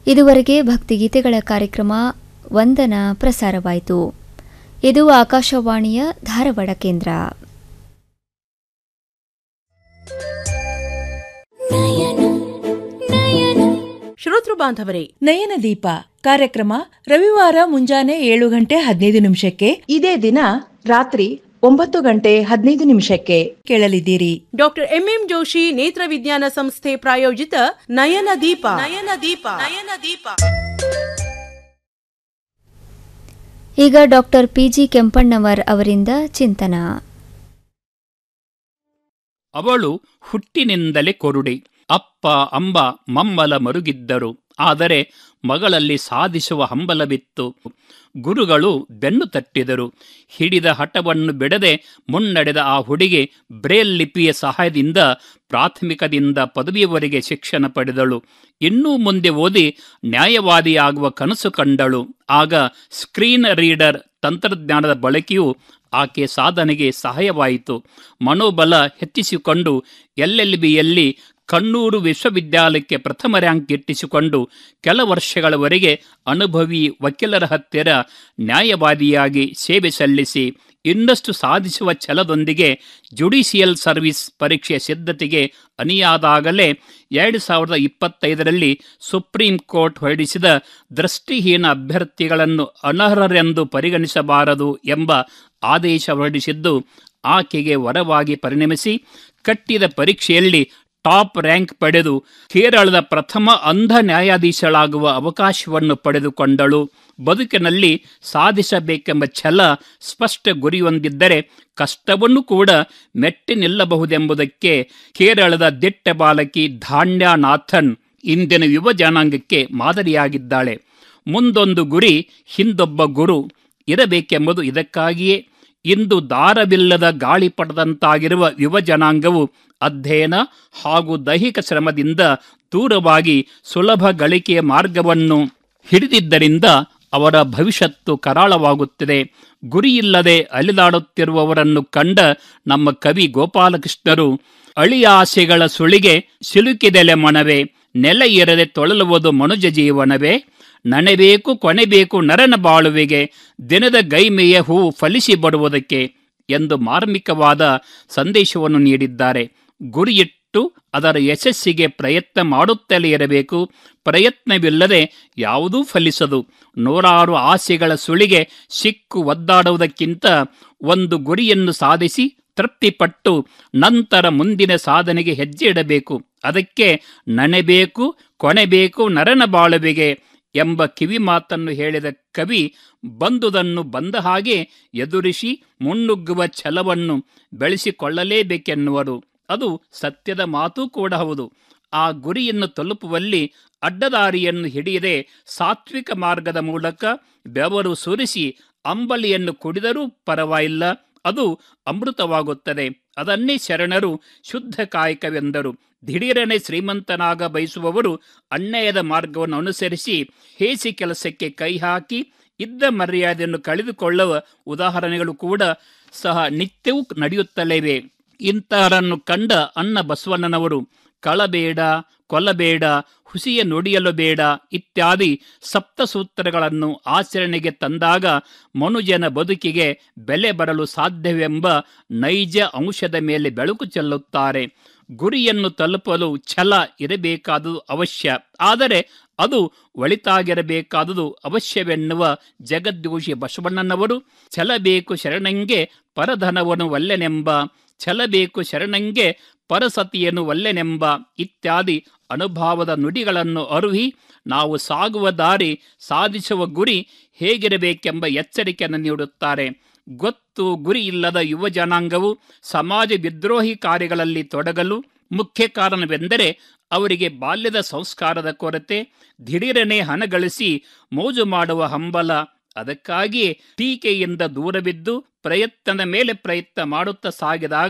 ಇದುವರೆಗೆ ಭಕ್ತಿಗೀತೆಗಳ ಕಾರ್ಯಕ್ರಮ ವಂದನ ಪ್ರಸಾರವಾಯಿತು ಇದು ಆಕಾಶವಾಣಿಯ ಧಾರವಾಡ ಕೇಂದ್ರ ಶ್ರೋತೃ ಬಾಂಧವರೇ ನಯನ ದೀಪ ಕಾರ್ಯಕ್ರಮ ರವಿವಾರ ಮುಂಜಾನೆ ಏಳು ಗಂಟೆ ಹದಿನೈದು ನಿಮಿಷಕ್ಕೆ ಇದೇ ದಿನ ರಾತ್ರಿ ಒಂಬತ್ತು ಗಂಟೆ ಹದಿನೈದು ನಿಮಿಷಕ್ಕೆ ಕೇಳಲಿದ್ದೀರಿ ಡಾಕ್ಟರ್ ಎಂಎಂ ಜೋಶಿ ನೇತ್ರ ವಿಜ್ಞಾನ ಸಂಸ್ಥೆ ಪ್ರಾಯೋಜಿತ ನಯನ ದೀಪ ನಯನ ದೀಪ ನಯನ ದೀಪ ಈಗ ಡಾಕ್ಟರ್ ಪಿಜಿ ಕೆಂಪಣ್ಣವರ್ ಅವರಿಂದ ಚಿಂತನ ಅವಳು ಹುಟ್ಟಿನಿಂದಲೇ ಕೊರುಡಿ ಅಪ್ಪ ಅಂಬ ಮಮ್ಮಲ ಮರುಗಿದ್ದರು ಆದರೆ ಮಗಳಲ್ಲಿ ಸಾಧಿಸುವ ಹಂಬಲವಿತ್ತು ಗುರುಗಳು ಬೆನ್ನು ತಟ್ಟಿದರು ಹಿಡಿದ ಹಠವನ್ನು ಬಿಡದೆ ಮುನ್ನಡೆದ ಆ ಹುಡುಗಿ ಬ್ರೇಲ್ ಲಿಪಿಯ ಸಹಾಯದಿಂದ ಪ್ರಾಥಮಿಕದಿಂದ ಪದವಿಯವರೆಗೆ ಶಿಕ್ಷಣ ಪಡೆದಳು ಇನ್ನೂ ಮುಂದೆ ಓದಿ ನ್ಯಾಯವಾದಿಯಾಗುವ ಕನಸು ಕಂಡಳು ಆಗ ಸ್ಕ್ರೀನ್ ರೀಡರ್ ತಂತ್ರಜ್ಞಾನದ ಬಳಕೆಯು ಆಕೆ ಸಾಧನೆಗೆ ಸಹಾಯವಾಯಿತು ಮನೋಬಲ ಹೆಚ್ಚಿಸಿಕೊಂಡು ಎಲ್ಲೆಲ್ಬಿಯಲ್ಲಿ ಕಣ್ಣೂರು ವಿಶ್ವವಿದ್ಯಾಲಯಕ್ಕೆ ಪ್ರಥಮ ರ್ಯಾಂಕ್ ಗಿಟ್ಟಿಸಿಕೊಂಡು ಕೆಲ ವರ್ಷಗಳವರೆಗೆ ಅನುಭವಿ ವಕೀಲರ ಹತ್ತಿರ ನ್ಯಾಯವಾದಿಯಾಗಿ ಸೇವೆ ಸಲ್ಲಿಸಿ ಇನ್ನಷ್ಟು ಸಾಧಿಸುವ ಛಲದೊಂದಿಗೆ ಜುಡಿಷಿಯಲ್ ಸರ್ವಿಸ್ ಪರೀಕ್ಷೆಯ ಸಿದ್ಧತೆಗೆ ಅನಿಯಾದಾಗಲೇ ಎರಡು ಸಾವಿರದ ಇಪ್ಪತ್ತೈದರಲ್ಲಿ ಸುಪ್ರೀಂ ಕೋರ್ಟ್ ಹೊರಡಿಸಿದ ದೃಷ್ಟಿಹೀನ ಅಭ್ಯರ್ಥಿಗಳನ್ನು ಅನರ್ಹರೆಂದು ಪರಿಗಣಿಸಬಾರದು ಎಂಬ ಆದೇಶ ಹೊರಡಿಸಿದ್ದು ಆಕೆಗೆ ವರವಾಗಿ ಪರಿಣಮಿಸಿ ಕಟ್ಟಿದ ಪರೀಕ್ಷೆಯಲ್ಲಿ ಟಾಪ್ ರ್ಯಾಂಕ್ ಪಡೆದು ಕೇರಳದ ಪ್ರಥಮ ಅಂಧ ನ್ಯಾಯಾಧೀಶಳಾಗುವ ಅವಕಾಶವನ್ನು ಪಡೆದುಕೊಂಡಳು ಬದುಕಿನಲ್ಲಿ ಸಾಧಿಸಬೇಕೆಂಬ ಛಲ ಸ್ಪಷ್ಟ ಗುರಿಯೊಂದಿದ್ದರೆ ಕಷ್ಟವನ್ನು ಕೂಡ ಮೆಟ್ಟಿ ನಿಲ್ಲಬಹುದೆಂಬುದಕ್ಕೆ ಕೇರಳದ ದಿಟ್ಟ ಬಾಲಕಿ ಧಾನ್ಯನಾಥನ್ ಇಂದಿನ ಯುವ ಜನಾಂಗಕ್ಕೆ ಮಾದರಿಯಾಗಿದ್ದಾಳೆ ಮುಂದೊಂದು ಗುರಿ ಹಿಂದೊಬ್ಬ ಗುರು ಇರಬೇಕೆಂಬುದು ಇದಕ್ಕಾಗಿಯೇ ಇಂದು ದಾರವಿಲ್ಲದ ಗಾಳಿಪಟದಂತಾಗಿರುವ ಯುವ ಜನಾಂಗವು ಅಧ್ಯಯನ ಹಾಗೂ ದೈಹಿಕ ಶ್ರಮದಿಂದ ದೂರವಾಗಿ ಸುಲಭ ಗಳಿಕೆಯ ಮಾರ್ಗವನ್ನು ಹಿಡಿದಿದ್ದರಿಂದ ಅವರ ಭವಿಷ್ಯತ್ತು ಕರಾಳವಾಗುತ್ತಿದೆ ಗುರಿಯಿಲ್ಲದೆ ಅಲಿದಾಡುತ್ತಿರುವವರನ್ನು ಕಂಡ ನಮ್ಮ ಕವಿ ಗೋಪಾಲಕೃಷ್ಣರು ಅಳಿಯ ಆಸೆಗಳ ಸುಳಿಗೆ ಸಿಲುಕಿದೆಲೆ ಮನವೇ ನೆಲೆ ಇರದೆ ತೊಳಲುವುದು ಮನುಜ ಜೀವನವೇ ನನೆಬೇಕು ಕೊನೆಬೇಕು ನರನ ಬಾಳುವಿಗೆ ದಿನದ ಗೈಮೆಯ ಹೂ ಫಲಿಸಿ ಬರುವುದಕ್ಕೆ ಎಂದು ಮಾರ್ಮಿಕವಾದ ಸಂದೇಶವನ್ನು ನೀಡಿದ್ದಾರೆ ಗುರಿಯಿಟ್ಟು ಅದರ ಯಶಸ್ಸಿಗೆ ಪ್ರಯತ್ನ ಮಾಡುತ್ತಲೇ ಇರಬೇಕು ಪ್ರಯತ್ನವಿಲ್ಲದೆ ಯಾವುದೂ ಫಲಿಸದು ನೂರಾರು ಆಸೆಗಳ ಸುಳಿಗೆ ಸಿಕ್ಕು ಒದ್ದಾಡುವುದಕ್ಕಿಂತ ಒಂದು ಗುರಿಯನ್ನು ಸಾಧಿಸಿ ತೃಪ್ತಿಪಟ್ಟು ನಂತರ ಮುಂದಿನ ಸಾಧನೆಗೆ ಹೆಜ್ಜೆ ಇಡಬೇಕು ಅದಕ್ಕೆ ನನೆಬೇಕು ಕೊನೆಬೇಕು ನರನ ಬಾಳುವಿಗೆ ಎಂಬ ಕಿವಿ ಮಾತನ್ನು ಹೇಳಿದ ಕವಿ ಬಂದುದನ್ನು ಬಂದ ಹಾಗೆ ಎದುರಿಸಿ ಮುನ್ನುಗ್ಗುವ ಛಲವನ್ನು ಬೆಳೆಸಿಕೊಳ್ಳಲೇಬೇಕೆನ್ನುವರು ಅದು ಸತ್ಯದ ಮಾತೂ ಕೂಡ ಹೌದು ಆ ಗುರಿಯನ್ನು ತಲುಪುವಲ್ಲಿ ಅಡ್ಡದಾರಿಯನ್ನು ಹಿಡಿಯದೆ ಸಾತ್ವಿಕ ಮಾರ್ಗದ ಮೂಲಕ ಬೆವರು ಸುರಿಸಿ ಅಂಬಲಿಯನ್ನು ಕುಡಿದರೂ ಪರವಾಗಿಲ್ಲ ಅದು ಅಮೃತವಾಗುತ್ತದೆ ಅದನ್ನೇ ಶರಣರು ಶುದ್ಧ ಕಾಯಕವೆಂದರು ದಿಢೀರನೆ ಶ್ರೀಮಂತನಾಗ ಬಯಸುವವರು ಅನ್ಯಾಯದ ಮಾರ್ಗವನ್ನು ಅನುಸರಿಸಿ ಹೇಸಿ ಕೆಲಸಕ್ಕೆ ಕೈ ಹಾಕಿ ಇದ್ದ ಮರ್ಯಾದೆಯನ್ನು ಕಳೆದುಕೊಳ್ಳುವ ಉದಾಹರಣೆಗಳು ಕೂಡ ಸಹ ನಿತ್ಯವೂ ನಡೆಯುತ್ತಲೇವೆ ಇಂತಹರನ್ನು ಕಂಡ ಅನ್ನ ಬಸವಣ್ಣನವರು ಕಳಬೇಡ ಕೊಲ್ಲಬೇಡ ಹುಸಿಯ ನುಡಿಯಲು ಬೇಡ ಇತ್ಯಾದಿ ಸಪ್ತಸೂತ್ರಗಳನ್ನು ಆಚರಣೆಗೆ ತಂದಾಗ ಮನುಜನ ಬದುಕಿಗೆ ಬೆಲೆ ಬರಲು ಸಾಧ್ಯವೆಂಬ ನೈಜ ಅಂಶದ ಮೇಲೆ ಬೆಳಕು ಚೆಲ್ಲುತ್ತಾರೆ ಗುರಿಯನ್ನು ತಲುಪಲು ಛಲ ಇರಬೇಕಾದುದು ಅವಶ್ಯ ಆದರೆ ಅದು ಒಳಿತಾಗಿರಬೇಕಾದುದು ಅವಶ್ಯವೆನ್ನುವ ಜಗದ್ಯೋಷಿ ಬಸವಣ್ಣನವರು ಛಲಬೇಕು ಶರಣಂಗೆ ಪರಧನವನು ಒಲ್ಲೆನೆಂಬ ಛಲಬೇಕು ಶರಣಂಗೆ ಪರಸತಿಯನ್ನು ಒಲ್ಲೆನೆಂಬ ಇತ್ಯಾದಿ ಅನುಭವದ ನುಡಿಗಳನ್ನು ಅರುಹಿ ನಾವು ಸಾಗುವ ದಾರಿ ಸಾಧಿಸುವ ಗುರಿ ಹೇಗಿರಬೇಕೆಂಬ ಎಚ್ಚರಿಕೆಯನ್ನು ನೀಡುತ್ತಾರೆ ಗೊತ್ತು ಗುರಿ ಇಲ್ಲದ ಯುವ ಜನಾಂಗವು ಸಮಾಜ ವಿದ್ರೋಹಿ ಕಾರ್ಯಗಳಲ್ಲಿ ತೊಡಗಲು ಮುಖ್ಯ ಕಾರಣವೆಂದರೆ ಅವರಿಗೆ ಬಾಲ್ಯದ ಸಂಸ್ಕಾರದ ಕೊರತೆ ದಿಢೀರನೆ ಹಣ ಗಳಿಸಿ ಮೋಜು ಮಾಡುವ ಹಂಬಲ ಅದಕ್ಕಾಗಿಯೇ ಟೀಕೆಯಿಂದ ದೂರವಿದ್ದು ಪ್ರಯತ್ನದ ಮೇಲೆ ಪ್ರಯತ್ನ ಮಾಡುತ್ತಾ ಸಾಗಿದಾಗ